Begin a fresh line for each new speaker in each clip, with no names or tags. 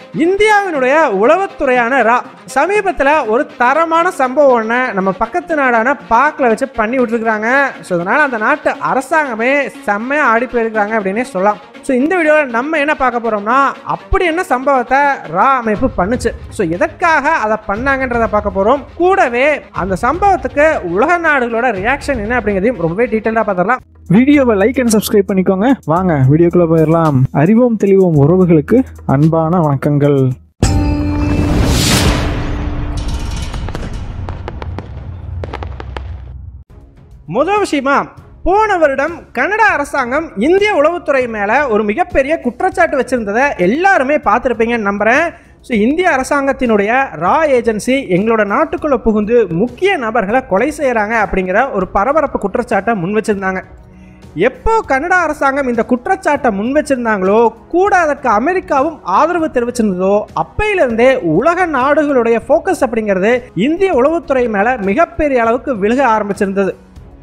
இந்தியாவினுடைய உளவுத்துறையான ரா சமீபத்தில் ஒரு தரமான சம்பவம் ஒன்று நம்ம பக்கத்து நாடான பாக்கில் வச்சு பண்ணி விட்டுருக்குறாங்க ஸோ அதனால் அந்த நாட்டு அரசாங்கமே செம்மையாக ஆடி போயிருக்காங்க அப்படின்னே சொல்லலாம் ஸோ இந்த வீடியோவில் நம்ம என்ன பார்க்க போகிறோம்னா அப்படி என்ன சம்பவத்தை ரா அமைப்பு பண்ணுச்சு ஸோ எதற்காக அதை பண்ணாங்கன்றதை பார்க்க போகிறோம் கூடவே அந்த சம்பவத்துக்கு உலக நாடுகளோட ரியாக்ஷன் என்ன அப்படிங்கிறதையும் ரொம்பவே டீட்டெயிலாக பார்த்துடலாம்
வீடியோவை லைக் அண்ட் சப்ஸ்கிரைப் பண்ணிக்கோங்க வாங்க வீடியோக்குள்ள போயிடலாம் அறிவோம் தெளிவோம் உறவுகளுக்கு அன்பான வணக்கங்கள்
முதல் விஷயமா போன வருடம் கனடா அரசாங்கம் இந்திய உளவுத்துறை மேலே ஒரு மிகப்பெரிய குற்றச்சாட்டு வச்சிருந்ததை எல்லாருமே பார்த்துருப்பீங்கன்னு நம்புகிறேன் ஸோ இந்திய அரசாங்கத்தினுடைய ரா ஏஜென்சி எங்களோட நாட்டுக்குள்ளே புகுந்து முக்கிய நபர்களை கொலை செய்கிறாங்க அப்படிங்கிற ஒரு பரபரப்பு குற்றச்சாட்டை முன் வச்சிருந்தாங்க எப்போ கனடா அரசாங்கம் இந்த குற்றச்சாட்டை முன் வச்சிருந்தாங்களோ கூட அதற்கு அமெரிக்காவும் ஆதரவு தெரிவிச்சிருந்ததோ அப்பையிலிருந்தே உலக நாடுகளுடைய ஃபோக்கஸ் அப்படிங்கிறது இந்திய உளவுத்துறை மேலே மிகப்பெரிய அளவுக்கு விழுக ஆரம்பிச்சிருந்தது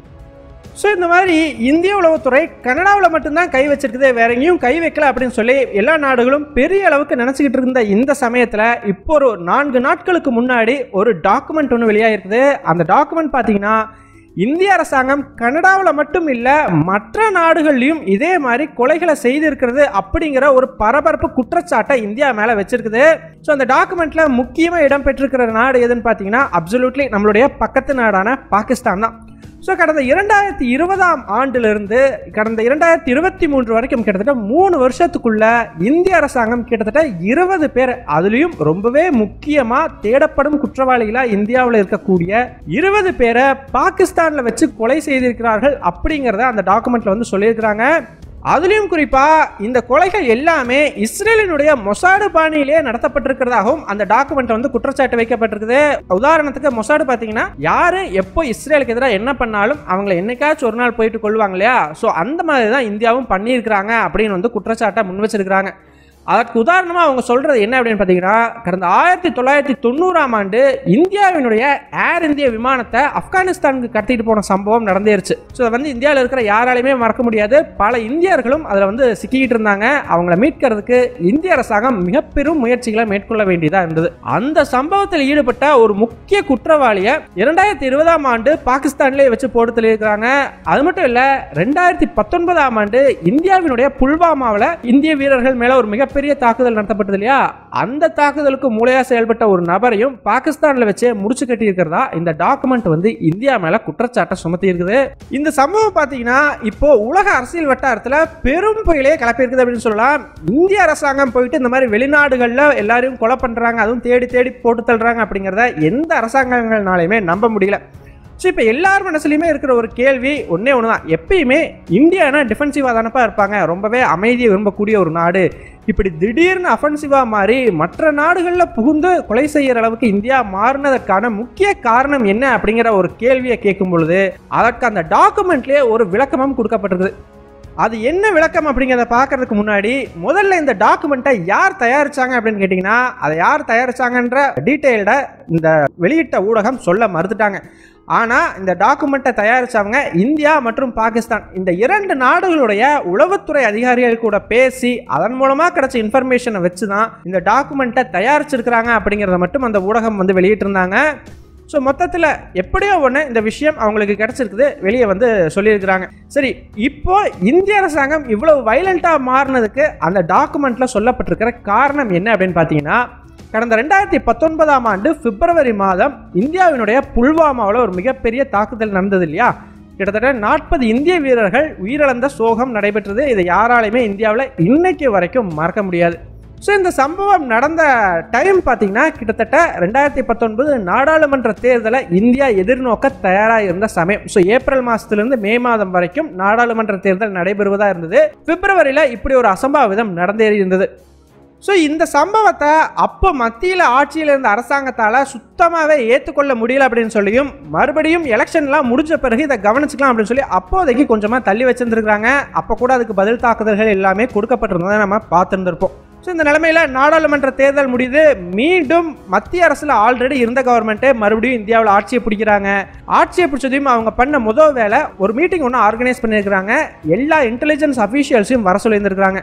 ஸோ இந்த மாதிரி இந்திய உளவுத்துறை கனடாவில் மட்டும்தான் கை வச்சிருக்குது வேற எங்கேயும் கை வைக்கல அப்படின்னு சொல்லி எல்லா நாடுகளும் பெரிய அளவுக்கு நினச்சிக்கிட்டு இருந்த இந்த சமயத்தில் இப்போ ஒரு நான்கு நாட்களுக்கு முன்னாடி ஒரு டாக்குமெண்ட் ஒன்று வெளியாகிருக்குது அந்த டாக்குமெண்ட் பார்த்தீங்கன்னா இந்திய அரசாங்கம் கனடாவில் மட்டும் இல்லை மற்ற நாடுகள்லையும் இதே மாதிரி கொலைகளை செய்திருக்கிறது அப்படிங்கிற ஒரு பரபரப்பு குற்றச்சாட்டை இந்தியா மேலே வச்சிருக்குது ஸோ அந்த டாக்குமெண்ட்ல முக்கியமாக இடம்பெற்றிருக்கிற நாடு எதுன்னு பார்த்தீங்கன்னா அப்சல்யூட்லி நம்மளுடைய பக்கத்து நாடான பாகிஸ்தான் தான் ஸோ கடந்த இரண்டாயிரத்தி இருபதாம் ஆண்டிலிருந்து கடந்த இரண்டாயிரத்தி இருபத்தி மூன்று வரைக்கும் கிட்டத்தட்ட மூணு வருஷத்துக்குள்ள இந்திய அரசாங்கம் கிட்டத்தட்ட இருபது பேர் அதுலேயும் ரொம்பவே முக்கியமாக தேடப்படும் குற்றவாளிகளாக இந்தியாவில் இருக்கக்கூடிய இருபது பேரை பாகிஸ்தானில் வச்சு கொலை செய்திருக்கிறார்கள் அப்படிங்கிறத அந்த டாக்குமெண்ட்ல வந்து சொல்லியிருக்கிறாங்க அதுலேயும் குறிப்பாக இந்த கொலைகள் எல்லாமே இஸ்ரேலினுடைய மொசாடு பாணியிலே நடத்தப்பட்டிருக்கிறதாகவும் அந்த டாக்குமெண்ட் வந்து குற்றச்சாட்டு வைக்கப்பட்டிருக்குது உதாரணத்துக்கு மொசாடு பார்த்தீங்கன்னா யாரு எப்போ இஸ்ரேலுக்கு எதிராக என்ன பண்ணாலும் அவங்கள என்னைக்காச்சும் ஒரு நாள் போயிட்டு கொள்வாங்க இல்லையா ஸோ அந்த மாதிரி தான் இந்தியாவும் பண்ணியிருக்கிறாங்க அப்படின்னு வந்து குற்றச்சாட்டை முன் வச்சிருக்கிறாங்க அதற்கு உதாரணமாக அவங்க சொல்கிறது என்ன அப்படின்னு பார்த்தீங்கன்னா கடந்த ஆயிரத்தி தொள்ளாயிரத்தி தொண்ணூறாம் ஆண்டு இந்தியாவினுடைய ஏர் இந்திய விமானத்தை ஆப்கானிஸ்தானுக்கு கடத்திட்டு போன சம்பவம் நடந்துருச்சு ஸோ அதை வந்து இந்தியாவில் இருக்கிற யாராலையுமே மறக்க முடியாது பல இந்தியர்களும் அதில் வந்து சிக்கிக்கிட்டு இருந்தாங்க அவங்கள மீட்கிறதுக்கு இந்திய அரசாங்கம் மிக பெரும் முயற்சிகளை மேற்கொள்ள வேண்டியதாக இருந்தது அந்த சம்பவத்தில் ஈடுபட்ட ஒரு முக்கிய குற்றவாளியை இரண்டாயிரத்தி இருபதாம் ஆண்டு பாகிஸ்தான்லேயே வச்சு போட்டு தள்ளியிருக்கிறாங்க அது மட்டும் இல்லை ரெண்டாயிரத்தி பத்தொன்பதாம் ஆண்டு இந்தியாவினுடைய புல்வாமாவில் இந்திய வீரர்கள் மேலே ஒரு மிகப்பெரிய தாக்குதல் நடத்தப்பட்டது இல்லையா அந்த தாக்குதலுக்கு மூளையா செயல்பட்ட ஒரு நபரையும் பாகிஸ்தான்ல வச்சு முடிச்சு கட்டி இருக்கிறதா இந்த டாக்குமெண்ட் வந்து இந்தியா மேல குற்றச்சாட்டை சுமத்தி இருக்குது இந்த சம்பவம் பாத்தீங்கன்னா இப்போ உலக அரசியல் வட்டாரத்துல பெரும் புயலே கிளப்பி இருக்குது அப்படின்னு சொல்லலாம் இந்திய அரசாங்கம் போயிட்டு இந்த மாதிரி வெளிநாடுகள்ல எல்லாரையும் கொலை பண்றாங்க அதுவும் தேடி தேடி போட்டு தள்ளுறாங்க அப்படிங்கிறத எந்த அரசாங்கங்கள்னாலையுமே நம்ப முடியல ஸோ இப்போ எல்லார் மனசுலையுமே இருக்கிற ஒரு கேள்வி ஒன்றே ஒன்று தான் எப்பயுமே இந்தியானா டிஃபென்சிவாக தானப்பா இருப்பாங்க ரொம்பவே அமைதியை விரும்பக்கூடிய ஒரு நாடு இப்படி திடீர்னு அஃபென்சிவாக மாறி மற்ற நாடுகளில் புகுந்து கொலை செய்கிற அளவுக்கு இந்தியா மாறினதற்கான முக்கிய காரணம் என்ன அப்படிங்கிற ஒரு கேள்வியை கேட்கும் பொழுது அதற்கு அந்த டாக்குமெண்ட்லேயே ஒரு விளக்கமும் கொடுக்கப்பட்டிருக்குது அது என்ன விளக்கம் அப்படிங்கிறத பார்க்கறதுக்கு முன்னாடி முதல்ல இந்த டாக்குமெண்ட்டை யார் தயாரிச்சாங்க அப்படின்னு கேட்டிங்கன்னா அதை யார் தயாரிச்சாங்கன்ற டீட்டெயில்டை இந்த வெளியிட்ட ஊடகம் சொல்ல மறுத்துட்டாங்க ஆனால் இந்த டாக்குமெண்ட்டை தயாரித்தவங்க இந்தியா மற்றும் பாகிஸ்தான் இந்த இரண்டு நாடுகளுடைய உளவுத்துறை அதிகாரிகள் கூட பேசி அதன் மூலமாக கிடைச்ச இன்ஃபர்மேஷனை வச்சு தான் இந்த டாக்குமெண்ட்டை தயாரிச்சிருக்கிறாங்க அப்படிங்கிறத மட்டும் அந்த ஊடகம் வந்து வெளியிட்டிருந்தாங்க ஸோ மொத்தத்தில் எப்படியோ ஒன்று இந்த விஷயம் அவங்களுக்கு கிடச்சிருக்குது வெளியே வந்து சொல்லியிருக்கிறாங்க சரி இப்போ இந்திய அரசாங்கம் இவ்வளவு வைலண்ட்டாக மாறினதுக்கு அந்த டாக்குமெண்ட்டில் சொல்லப்பட்டிருக்கிற காரணம் என்ன அப்படின்னு பார்த்தீங்கன்னா கடந்த ரெண்டாயிரத்தி பத்தொன்பதாம் ஆண்டு பிப்ரவரி மாதம் இந்தியாவினுடைய புல்வாமாவில் ஒரு மிகப்பெரிய தாக்குதல் நடந்தது இல்லையா கிட்டத்தட்ட நாற்பது இந்திய வீரர்கள் உயிரிழந்த சோகம் நடைபெற்றது இதை யாராலையுமே இந்தியாவில் இன்னைக்கு வரைக்கும் மறக்க முடியாது ஸோ இந்த சம்பவம் நடந்த டைம் பார்த்தீங்கன்னா கிட்டத்தட்ட ரெண்டாயிரத்தி பத்தொன்பது நாடாளுமன்ற தேர்தலை இந்தியா எதிர்நோக்க தயாராக இருந்த சமயம் ஸோ ஏப்ரல் மாதத்துலேருந்து மே மாதம் வரைக்கும் நாடாளுமன்ற தேர்தல் நடைபெறுவதாக இருந்தது பிப்ரவரியில் இப்படி ஒரு அசம்பாவிதம் நடந்தேறி இருந்தது ஸோ இந்த சம்பவத்தை அப்போ மத்தியில் ஆட்சியில் இருந்த அரசாங்கத்தால் சுத்தமாகவே ஏற்றுக்கொள்ள முடியல அப்படின்னு சொல்லியும் மறுபடியும் எலெக்ஷன்லாம் முடிஞ்ச பிறகு இதை கவனிச்சுக்கலாம் அப்படின்னு சொல்லி அப்போதைக்கு கொஞ்சமாக தள்ளி வச்சிருந்துருக்காங்க அப்போ கூட அதுக்கு பதில் தாக்குதல்கள் எல்லாமே கொடுக்கப்பட்டிருந்ததை நம்ம பார்த்துருந்துருப்போம் ஸோ இந்த நிலைமையில் நாடாளுமன்ற தேர்தல் முடியுது மீண்டும் மத்திய அரசில் ஆல்ரெடி இருந்த கவர்மெண்ட்டே மறுபடியும் இந்தியாவில் ஆட்சியை பிடிக்கிறாங்க ஆட்சியை பிடிச்சதையும் அவங்க பண்ண முதல் வேலை ஒரு மீட்டிங் ஒன்று ஆர்கனைஸ் பண்ணியிருக்கிறாங்க எல்லா இன்டெலிஜென்ஸ் அஃபீஷியல்ஸையும் வர சொல்லியிருந்திருக்கிறாங்க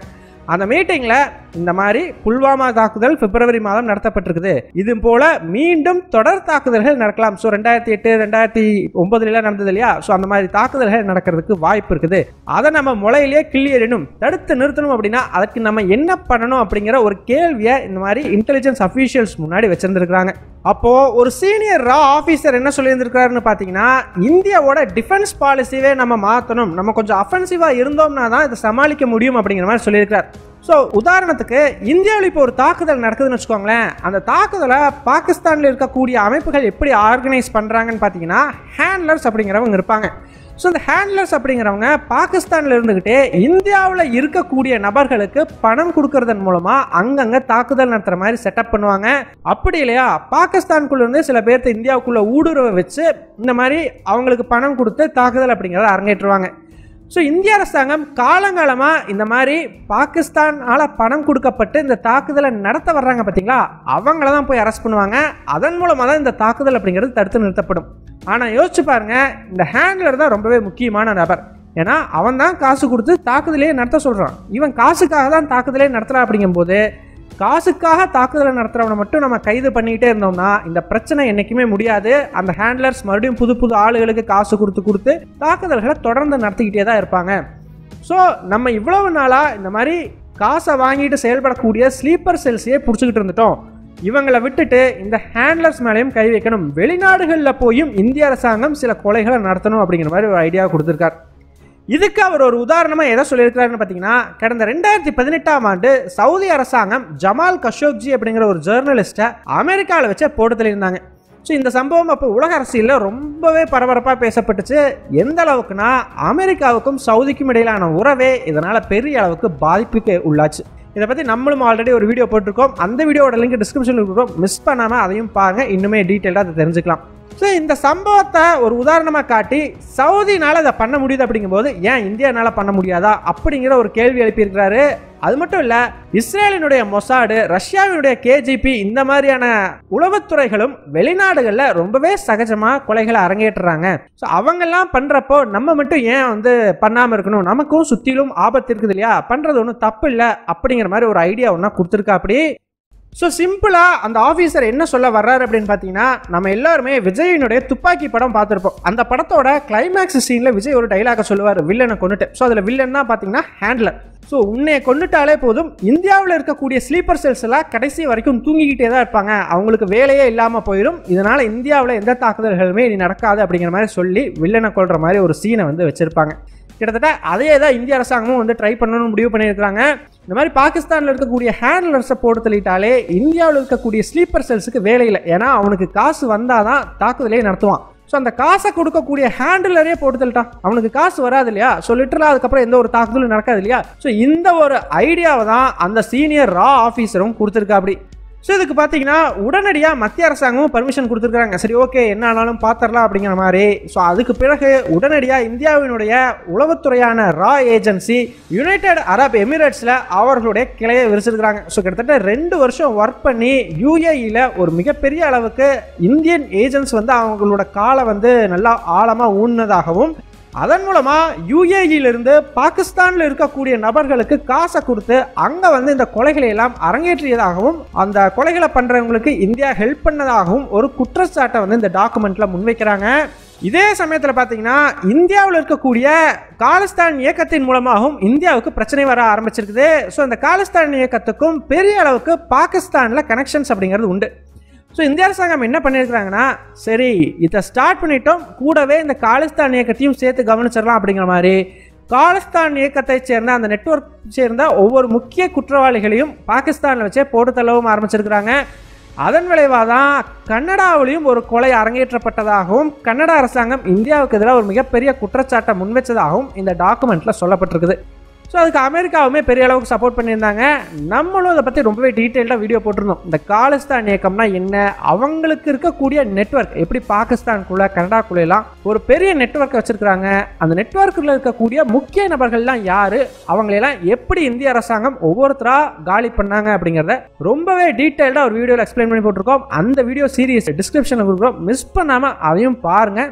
அந்த மீட்டிங்கில் இந்த மாதிரி புல்வாமா தாக்குதல் பிப்ரவரி மாதம் நடத்தப்பட்டிருக்குது இது போல மீண்டும் தொடர் தாக்குதல்கள் நடக்கலாம் ஸோ ரெண்டாயிரத்தி எட்டு ரெண்டாயிரத்தி ஒன்பதுலாம் நடந்தது இல்லையா ஸோ அந்த மாதிரி தாக்குதல்கள் நடக்கிறதுக்கு வாய்ப்பு இருக்குது அதை நம்ம முளையிலேயே கிளியறினும் தடுத்து நிறுத்தணும் அப்படின்னா அதுக்கு நம்ம என்ன பண்ணணும் அப்படிங்கிற ஒரு கேள்வியை இந்த மாதிரி இன்டெலிஜென்ஸ் அஃபீஷியல்ஸ் முன்னாடி வச்சிருந்துருக்காங்க அப்போ ஒரு சீனியர் ரா ஆஃபீஸர் என்ன சொல்லியிருந்திருக்காருன்னு பார்த்தீங்கன்னா இந்தியாவோட டிஃபென்ஸ் பாலிசியவே நம்ம மாற்றணும் நம்ம கொஞ்சம் அஃபென்சிவாக இருந்தோம்னா தான் இதை சமாளிக்க முடியும் அப்படிங்கிற மாதிரி சொல்லியிருக்கார் ஸோ உதாரணத்துக்கு இந்தியாவில் இப்போ ஒரு தாக்குதல் நடக்குதுன்னு வச்சுக்கோங்களேன் அந்த தாக்குதலை பாகிஸ்தானில் இருக்கக்கூடிய அமைப்புகள் எப்படி ஆர்கனைஸ் பண்ணுறாங்கன்னு பார்த்தீங்கன்னா ஹேண்ட்லர்ஸ் அப்படிங்கிறவங்க இருப்பாங்க ஸோ இந்த ஹேண்ட்லர்ஸ் அப்படிங்கிறவங்க பாகிஸ்தானில் இருந்துக்கிட்டே இந்தியாவில் இருக்கக்கூடிய நபர்களுக்கு பணம் கொடுக்கறதன் மூலமாக அங்கங்கே தாக்குதல் நடத்துகிற மாதிரி செட்டப் பண்ணுவாங்க அப்படி இல்லையா பாகிஸ்தானுக்குள்ள இருந்து சில பேர்த்த இந்தியாவுக்குள்ளே ஊடுருவ வச்சு இந்த மாதிரி அவங்களுக்கு பணம் கொடுத்து தாக்குதல் அப்படிங்கிறத அரங்கேற்றுவாங்க ஸோ இந்திய அரசாங்கம் காலங்காலமாக இந்த மாதிரி பாகிஸ்தானால் பணம் கொடுக்கப்பட்டு இந்த தாக்குதலை நடத்த வர்றாங்க பார்த்தீங்களா அவங்கள தான் போய் அரெஸ்ட் பண்ணுவாங்க அதன் மூலமாக தான் இந்த தாக்குதல் அப்படிங்கிறது தடுத்து நிறுத்தப்படும் ஆனால் யோசிச்சு பாருங்க இந்த ஹேண்ட்லர் தான் ரொம்பவே முக்கியமான நபர் ஏன்னா அவன் தான் காசு கொடுத்து தாக்குதலையே நடத்த சொல்கிறான் இவன் காசுக்காக தான் தாக்குதலே நடத்துகிறான் அப்படிங்கும்போது காசுக்காக தாக்குதலை நடத்துகிறவனை மட்டும் நம்ம கைது பண்ணிக்கிட்டே இருந்தோம்னா இந்த பிரச்சனை என்றைக்குமே முடியாது அந்த ஹேண்ட்லர்ஸ் மறுபடியும் புது புது ஆளுகளுக்கு காசு கொடுத்து கொடுத்து தாக்குதல்களை தொடர்ந்து நடத்திக்கிட்டே தான் இருப்பாங்க ஸோ நம்ம இவ்வளவு நாளாக இந்த மாதிரி காசை வாங்கிட்டு செயல்படக்கூடிய ஸ்லீப்பர் செல்ஸையே பிடிச்சிக்கிட்டு இருந்துட்டோம் இவங்களை விட்டுட்டு இந்த ஹேண்ட்லர்ஸ் மேலேயும் கை வைக்கணும் வெளிநாடுகளில் போயும் இந்திய அரசாங்கம் சில கொலைகளை நடத்தணும் அப்படிங்கிற மாதிரி ஒரு ஐடியா கொடுத்துருக்கார் இதுக்கு அவர் ஒரு உதாரணமாக எதை சொல்லியிருக்கிறாருன்னு பார்த்தீங்கன்னா கடந்த ரெண்டாயிரத்தி பதினெட்டாம் ஆண்டு சவுதி அரசாங்கம் ஜமால் கஷோக்ஜி அப்படிங்கிற ஒரு ஜேர்னலிஸ்ட்டை அமெரிக்காவில் வச்சே போட்டு தள்ளியிருந்தாங்க ஸோ இந்த சம்பவம் அப்போ உலக அரசியலில் ரொம்பவே பரபரப்பாக பேசப்பட்டுச்சு எந்த அளவுக்குனா அமெரிக்காவுக்கும் சவுதிக்கும் இடையிலான உறவே இதனால் பெரிய அளவுக்கு பாதிப்புக்கு உள்ளாச்சு இதை பற்றி நம்மளும் ஆல்ரெடி ஒரு வீடியோ போட்டிருக்கோம் அந்த வீடியோட லிங்க் டிஸ்கிரிப்ஷனில் இருக்கிறோம் மிஸ் பண்ணாமல் அதையும் பாருங்கள் இன்னுமே டீட்டெயிலாக அதை தெரிஞ்சுக்கலாம் ஸோ இந்த சம்பவத்தை ஒரு உதாரணமாக காட்டி சவுதினால அதை பண்ண முடியுது அப்படிங்கும்போது ஏன் இந்தியானால பண்ண முடியாதா அப்படிங்கிற ஒரு கேள்வி எழுப்பியிருக்கிறாரு அது மட்டும் இல்லை இஸ்ரேலினுடைய மொசாடு ரஷ்யாவினுடைய கேஜிபி இந்த மாதிரியான உளவுத்துறைகளும் வெளிநாடுகளில் ரொம்பவே சகஜமாக கொலைகளை அரங்கேற்றுறாங்க ஸோ அவங்கெல்லாம் பண்ணுறப்போ நம்ம மட்டும் ஏன் வந்து பண்ணாமல் இருக்கணும் நமக்கும் சுற்றிலும் ஆபத்து இருக்குது இல்லையா பண்ணுறது ஒன்றும் தப்பு இல்லை அப்படிங்கிற மாதிரி ஒரு ஐடியா ஒன்றா கொடுத்துருக்கா அப்படி ஸோ சிம்பிளாக அந்த ஆஃபீஸர் என்ன சொல்ல வர்றாரு அப்படின்னு பார்த்தீங்கன்னா நம்ம எல்லாருமே விஜயினுடைய துப்பாக்கி படம் பார்த்துருப்போம் அந்த படத்தோட கிளைமேக்ஸ் சீனில் விஜய் ஒரு டைலாக சொல்லுவார் வில்லனை கொண்டுட்டு ஸோ அதில் வில்லன் தான் பார்த்தீங்கன்னா ஹேண்ட்லர் ஸோ உன்னைய கொண்டுட்டாலே போதும் இந்தியாவில் இருக்கக்கூடிய ஸ்லீப்பர் செல்ஸ் எல்லாம் கடைசி வரைக்கும் தூங்கிக்கிட்டே தான் இருப்பாங்க அவங்களுக்கு வேலையே இல்லாமல் போயிடும் இதனால் இந்தியாவில் எந்த தாக்குதல்களுமே இனி நடக்காது அப்படிங்கிற மாதிரி சொல்லி வில்லனை கொள்கிற மாதிரி ஒரு சீனை வந்து வச்சுருப்பாங்க கிட்டத்தட்ட அதே தான் இந்திய அரசாங்கமும் வந்து ட்ரை பண்ணணும்னு முடிவு பண்ணியிருக்காங்க இந்த மாதிரி பாகிஸ்தானில் இருக்கக்கூடிய ஹேண்ட்லர்ஸை போட்டு தள்ளிட்டாலே இந்தியாவில் இருக்கக்கூடிய ஸ்லீப்பர் செல்ஸுக்கு வேலை இல்லை ஏன்னா அவனுக்கு காசு வந்தால் தான் தாக்குதலே நடத்துவான் ஸோ அந்த காசை கொடுக்கக்கூடிய ஹேண்டிலரே போட்டு தள்ளிட்டான் அவனுக்கு காசு வராது இல்லையா ஸோ லிட்டரலாக அதுக்கப்புறம் எந்த ஒரு தாக்குதலும் நடக்காது இல்லையா ஸோ இந்த ஒரு ஐடியாவை தான் அந்த சீனியர் ரா ஆஃபீஸரும் கொடுத்துருக்கா அப்படி ஸோ இதுக்கு பார்த்தீங்கன்னா உடனடியாக மத்திய அரசாங்கமும் பர்மிஷன் கொடுத்துருக்காங்க சரி ஓகே என்ன ஆனாலும் பார்த்துடலாம் அப்படிங்கிற மாதிரி ஸோ அதுக்கு பிறகு உடனடியாக இந்தியாவினுடைய உளவுத்துறையான ரா ஏஜென்சி யுனைடெட் அரப் எமிரேட்ஸில் அவர்களுடைய கிளையை விரிச்சிருக்கிறாங்க ஸோ கிட்டத்தட்ட ரெண்டு வருஷம் ஒர்க் பண்ணி யூஏஇயில் ஒரு மிகப்பெரிய அளவுக்கு இந்தியன் ஏஜென்ட்ஸ் வந்து அவங்களோட காலை வந்து நல்லா ஆழமாக ஊன்னதாகவும் அதன் மூலமா யூஏஇலிருந்து பாகிஸ்தானில் இருக்கக்கூடிய நபர்களுக்கு காசை கொடுத்து அங்க வந்து இந்த கொலைகளை எல்லாம் அரங்கேற்றியதாகவும் அந்த கொலைகளை பண்றவங்களுக்கு இந்தியா ஹெல்ப் பண்ணதாகவும் ஒரு குற்றச்சாட்டை வந்து இந்த டாக்குமெண்ட்ல முன்வைக்கிறாங்க இதே சமயத்தில் பார்த்தீங்கன்னா இந்தியாவில் இருக்கக்கூடிய காலிஸ்தான் இயக்கத்தின் மூலமாகவும் இந்தியாவுக்கு பிரச்சனை வர ஆரம்பிச்சிருக்குது ஸோ இந்த காலிஸ்தான் இயக்கத்துக்கும் பெரிய அளவுக்கு பாகிஸ்தானில் கனெக்ஷன்ஸ் அப்படிங்கிறது உண்டு ஸோ இந்திய அரசாங்கம் என்ன பண்ணியிருக்கிறாங்கன்னா சரி இதை ஸ்டார்ட் பண்ணிட்டோம் கூடவே இந்த காலிஸ்தான் இயக்கத்தையும் சேர்த்து கவனிச்சிடலாம் அப்படிங்கிற மாதிரி காலிஸ்தான் இயக்கத்தை சேர்ந்த அந்த நெட்வொர்க் சேர்ந்த ஒவ்வொரு முக்கிய குற்றவாளிகளையும் பாகிஸ்தானில் வச்சே போட்டு தள்ளவும் ஆரம்பிச்சிருக்கிறாங்க அதன் விளைவாக தான் கன்னடாவிலையும் ஒரு கொலை அரங்கேற்றப்பட்டதாகவும் கன்னட அரசாங்கம் இந்தியாவுக்கு எதிராக ஒரு மிகப்பெரிய குற்றச்சாட்டை முன்வச்சதாகவும் இந்த டாக்குமெண்ட்டில் சொல்லப்பட்டிருக்குது ஸோ அதுக்கு அமெரிக்காவுமே பெரிய அளவுக்கு சப்போர்ட் பண்ணியிருந்தாங்க நம்மளும் அதை பற்றி ரொம்பவே டீட்டெயில்டாக வீடியோ போட்டிருந்தோம் இந்த காலிஸ்தான் இயக்கம்னா என்ன அவங்களுக்கு இருக்கக்கூடிய நெட்வொர்க் எப்படி பாகிஸ்தானுக்குள்ள கனடாக்குள்ளெல்லாம் ஒரு பெரிய நெட்வொர்க்கை வச்சிருக்கிறாங்க அந்த நெட்வொர்க்கில் இருக்கக்கூடிய முக்கிய நபர்கள்லாம் யார் அவங்களெல்லாம் எப்படி இந்திய அரசாங்கம் ஒவ்வொருத்தராக காலி பண்ணாங்க அப்படிங்கிறத ரொம்பவே டீட்டெயில்டாக ஒரு வீடியோவில் எக்ஸ்பிளைன் பண்ணி போட்டிருக்கோம் அந்த வீடியோ சீரியஸ் டிஸ்கிரிப்ஷனில் கொடுக்குறோம் மிஸ் பண்ணாமல் அதையும் பாருங்கள்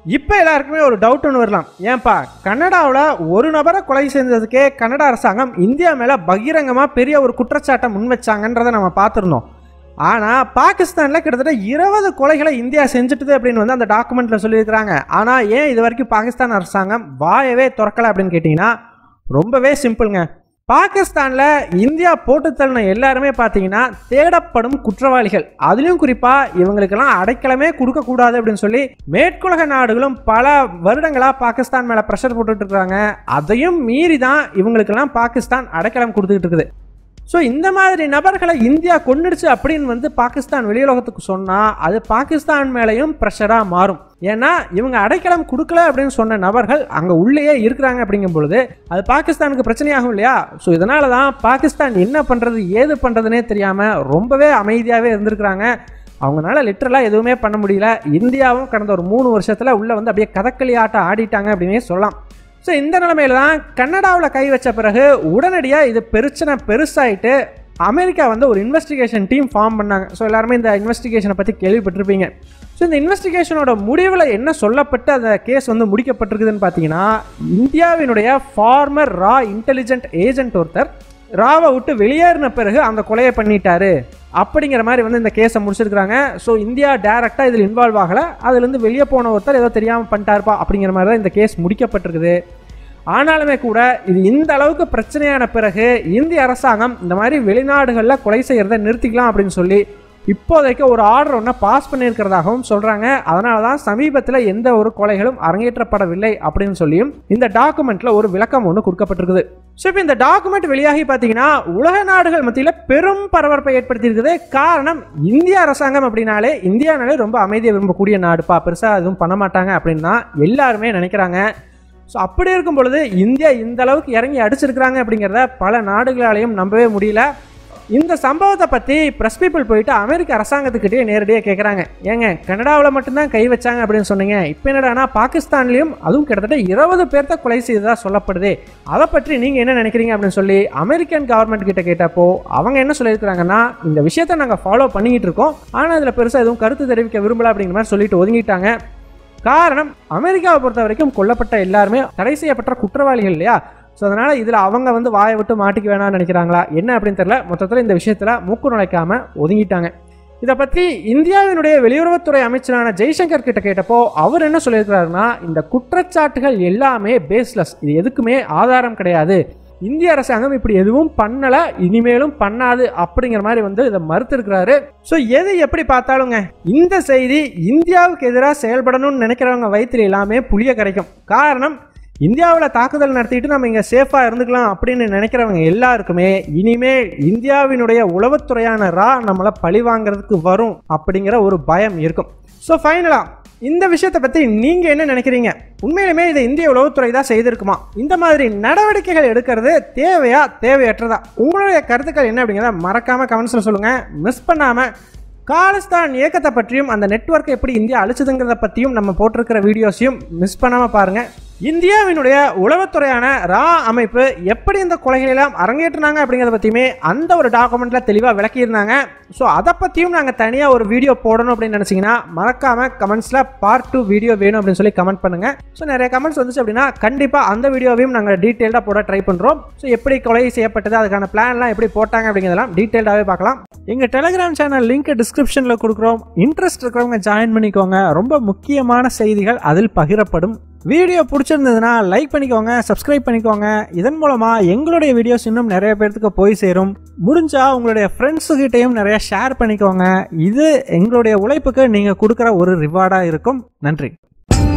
இப்போ எல்லாருக்குமே ஒரு டவுட் ஒன்று வரலாம் ஏன்பா கனடாவில் ஒரு நபரை கொலை செஞ்சதுக்கே கனடா அரசாங்கம் இந்தியா மேலே பகிரங்கமாக பெரிய ஒரு குற்றச்சாட்டை முன் வச்சாங்கன்றதை நம்ம பார்த்துருந்தோம் ஆனால் பாகிஸ்தானில் கிட்டத்தட்ட இருபது கொலைகளை இந்தியா செஞ்சுட்டுது அப்படின்னு வந்து அந்த டாக்குமெண்ட்டில் சொல்லியிருக்கிறாங்க ஆனால் ஏன் இது வரைக்கும் பாகிஸ்தான் அரசாங்கம் வாயவே திறக்கலை அப்படின்னு கேட்டிங்கன்னா ரொம்பவே சிம்பிளுங்க பாகிஸ்தானில் இந்தியா போட்டு தள்ளின எல்லாருமே பார்த்தீங்கன்னா தேடப்படும் குற்றவாளிகள் அதுலேயும் குறிப்பாக இவங்களுக்கெல்லாம் அடைக்கலமே கொடுக்கக்கூடாது அப்படின்னு சொல்லி மேற்குலக நாடுகளும் பல வருடங்களாக பாகிஸ்தான் மேலே ப்ரெஷர் போட்டுட்டு இருக்காங்க அதையும் மீறி தான் இவங்களுக்கெல்லாம் பாகிஸ்தான் அடைக்கலம் கொடுத்துக்கிட்டு இருக்குது ஸோ இந்த மாதிரி நபர்களை இந்தியா கொண்டுடுச்சு அப்படின்னு வந்து பாகிஸ்தான் வெளியுலகத்துக்கு சொன்னால் அது பாகிஸ்தான் மேலேயும் ப்ரெஷராக மாறும் ஏன்னா இவங்க அடைக்கலம் கொடுக்கல அப்படின்னு சொன்ன நபர்கள் அங்கே உள்ளேயே இருக்கிறாங்க அப்படிங்கும் பொழுது அது பாகிஸ்தானுக்கு பிரச்சனையாகும் இல்லையா ஸோ இதனால தான் பாகிஸ்தான் என்ன பண்ணுறது ஏது பண்ணுறதுனே தெரியாமல் ரொம்பவே அமைதியாகவே இருந்திருக்கிறாங்க அவங்களால லிட்டரலாக எதுவுமே பண்ண முடியல இந்தியாவும் கடந்த ஒரு மூணு வருஷத்தில் உள்ளே வந்து அப்படியே கதக்களி ஆட்டம் ஆடிட்டாங்க அப்படின்னே சொல்லலாம் ஸோ இந்த நிலைமையில தான் கன்னடாவில் கை வச்ச பிறகு உடனடியாக இது பிரச்சனை பெருசாயிட்டு அமெரிக்கா வந்து ஒரு இன்வெஸ்டிகேஷன் டீம் ஃபார்ம் பண்ணாங்க ஸோ எல்லாருமே இந்த இன்வெஸ்டிகேஷனை பற்றி கேள்விப்பட்டிருப்பீங்க ஸோ இந்த இன்வெஸ்டிகேஷனோட முடிவில் என்ன சொல்லப்பட்டு அந்த கேஸ் வந்து முடிக்கப்பட்டிருக்குதுன்னு பார்த்தீங்கன்னா இந்தியாவினுடைய ஃபார்மர் ரா இன்டெலிஜென்ட் ஏஜென்ட் ஒருத்தர் ராவை விட்டு வெளியேறின பிறகு அந்த கொலையை பண்ணிட்டாரு அப்படிங்கிற மாதிரி வந்து இந்த கேஸை முடிச்சிருக்காங்க ஸோ இந்தியா டேரெக்டாக இதில் இன்வால்வ் ஆகலை அதுலேருந்து வெளியே போன ஒருத்தர் ஏதோ தெரியாமல் பண்ணிட்டாருப்பா அப்படிங்கிற மாதிரி தான் இந்த கேஸ் முடிக்கப்பட்டிருக்குது ஆனாலுமே கூட இது இந்த அளவுக்கு பிரச்சனையான பிறகு இந்திய அரசாங்கம் இந்த மாதிரி வெளிநாடுகளில் கொலை செய்கிறத நிறுத்திக்கலாம் அப்படின்னு சொல்லி இப்போதைக்கு ஒரு ஆர்டர் ஒன்று பாஸ் பண்ணியிருக்கிறதாகவும் சொல்கிறாங்க அதனால தான் சமீபத்தில் எந்த ஒரு கொலைகளும் அரங்கேற்றப்படவில்லை அப்படின்னு சொல்லியும் இந்த டாக்குமெண்ட்டில் ஒரு விளக்கம் ஒன்று கொடுக்கப்பட்டிருக்குது ஸோ இப்போ இந்த டாக்குமெண்ட் வெளியாகி பார்த்தீங்கன்னா உலக நாடுகள் மத்தியில் பெரும் பரபரப்பை ஏற்படுத்தியிருக்குது காரணம் இந்திய அரசாங்கம் அப்படின்னாலே இந்தியானாலே ரொம்ப அமைதியை விரும்பக்கூடிய நாடுப்பா பெருசாக எதுவும் பண்ண மாட்டாங்க அப்படின்னு தான் எல்லாருமே நினைக்கிறாங்க ஸோ அப்படி இருக்கும் பொழுது இந்தியா இந்த அளவுக்கு இறங்கி அடிச்சிருக்கிறாங்க அப்படிங்கிறத பல நாடுகளாலையும் நம்பவே முடியல இந்த சம்பவத்தை பற்றி ப்ரெஸ் பீப்புள் போயிட்டு அமெரிக்க அரசாங்கத்துக்கிட்டே நேரடியாக கேட்குறாங்க ஏங்க கனடாவில் மட்டும்தான் கை வச்சாங்க அப்படின்னு சொன்னீங்க இப்போ என்னடானா பாகிஸ்தான்லேயும் அதுவும் கிட்டத்தட்ட இருபது பேர்த்த கொலை செய்ததாக சொல்லப்படுது அதை பற்றி நீங்கள் என்ன நினைக்கிறீங்க அப்படின்னு சொல்லி அமெரிக்கன் கவர்மெண்ட் கிட்ட கேட்டப்போ அவங்க என்ன சொல்லியிருக்கிறாங்கன்னா இந்த விஷயத்தை நாங்கள் ஃபாலோ பண்ணிக்கிட்டு இருக்கோம் ஆனால் அதில் பெருசாக எதுவும் கருத்து தெரிவிக்க விரும்பல அப்படிங்கிற மாதிரி சொல்லிட்டு ஒதுங்கிட்டாங்க காரணம் அமெரிக்காவை பொறுத்த வரைக்கும் கொல்லப்பட்ட எல்லாருமே தடை செய்யப்பட்ட குற்றவாளிகள் இல்லையா ஸோ அதனால் இதில் அவங்க வந்து வாயை விட்டு மாட்டிக்க வேணாம்னு நினைக்கிறாங்களா என்ன அப்படின்னு தெரியல மொத்தத்தில் இந்த விஷயத்தில் மூக்கு நுழைக்காம ஒதுங்கிட்டாங்க இதை பற்றி இந்தியாவினுடைய வெளியுறவுத்துறை அமைச்சரான ஜெய்சங்கர் கிட்ட கேட்டப்போ அவர் என்ன சொல்லியிருக்கிறாருன்னா இந்த குற்றச்சாட்டுகள் எல்லாமே பேஸ்லெஸ் இது எதுக்குமே ஆதாரம் கிடையாது இந்திய அரசாங்கம் இப்படி எதுவும் பண்ணல இனிமேலும் பண்ணாது அப்படிங்கிற மாதிரி வந்து இதை மறுத்திருக்கிறாரு ஸோ எது எப்படி பார்த்தாலுங்க இந்த செய்தி இந்தியாவுக்கு எதிராக செயல்படணும்னு நினைக்கிறவங்க வயிற்றுல எல்லாமே புளிய கிடைக்கும் காரணம் இந்தியாவில் தாக்குதல் நடத்திட்டு நம்ம இங்கே சேஃபாக இருந்துக்கலாம் அப்படின்னு நினைக்கிறவங்க எல்லாருக்குமே இனிமே இந்தியாவினுடைய உளவுத்துறையான ரா நம்மளை பழி வாங்குறதுக்கு வரும் அப்படிங்கிற ஒரு பயம் இருக்கும் ஸோ ஃபைனலாக இந்த விஷயத்தை பற்றி நீங்கள் என்ன நினைக்கிறீங்க உண்மையிலுமே இதை இந்திய உளவுத்துறை தான் செய்திருக்குமா இந்த மாதிரி நடவடிக்கைகள் எடுக்கிறது தேவையா தேவையற்றதா உங்களுடைய கருத்துக்கள் என்ன அப்படிங்கிறத மறக்காமல் கமெண்ட்ஸில் சொல்லுங்கள் மிஸ் பண்ணாமல் காலிஸ்தான் இயக்கத்தை பற்றியும் அந்த நெட்வொர்க்கை எப்படி இந்தியா அழிச்சதுங்கிறத பற்றியும் நம்ம போட்டிருக்கிற வீடியோஸையும் மிஸ் பண்ணாமல் பாருங்கள் இந்தியாவினுடைய உளவுத்துறையான ரா அமைப்பு எப்படி இந்த கொலைகளெல்லாம் அரங்கேற்றினாங்க அப்படிங்கிறத பற்றியுமே அந்த ஒரு டாக்குமெண்ட்டில் தெளிவாக விளக்கியிருந்தாங்க ஸோ அதை பற்றியும் நாங்கள் தனியாக ஒரு வீடியோ போடணும் அப்படின்னு நினச்சிங்கன்னா மறக்காமல் கமெண்ட்ஸில் பார்ட் டூ வீடியோ வேணும் அப்படின்னு சொல்லி கமெண்ட் பண்ணுங்கள் ஸோ நிறைய கமெண்ட்ஸ் வந்துச்சு அப்படின்னா கண்டிப்பாக அந்த வீடியோவையும் நாங்கள் டீட்டெயில்டாக போட ட்ரை பண்ணுறோம் ஸோ எப்படி கொலை செய்யப்பட்டது அதுக்கான பிளான்லாம் எப்படி போட்டாங்க அப்படிங்கிறதெல்லாம் டீட்டெயில்டாகவே பார்க்கலாம் எங்கள் டெலிகிராம் சேனல் லிங்க் டிஸ்கிரிப்ஷனில் கொடுக்குறோம் இன்ட்ரெஸ்ட் இருக்கிறவங்க ஜாயின் பண்ணிக்கோங்க ரொம்ப முக்கியமான செய்திகள் அதில் பகிரப்படும் வீடியோ பிடிச்சிருந்ததுன்னா லைக் பண்ணிக்கோங்க சப்ஸ்கிரைப் பண்ணிக்கோங்க இதன் மூலமாக எங்களுடைய வீடியோஸ் இன்னும் நிறைய பேர்த்துக்கு போய் சேரும் முடிஞ்சா உங்களுடைய ஃப்ரெண்ட்ஸுக்கிட்டையும் நிறைய ஷேர் பண்ணிக்கோங்க இது எங்களுடைய உழைப்புக்கு நீங்கள் கொடுக்குற ஒரு ரிவார்டாக இருக்கும் நன்றி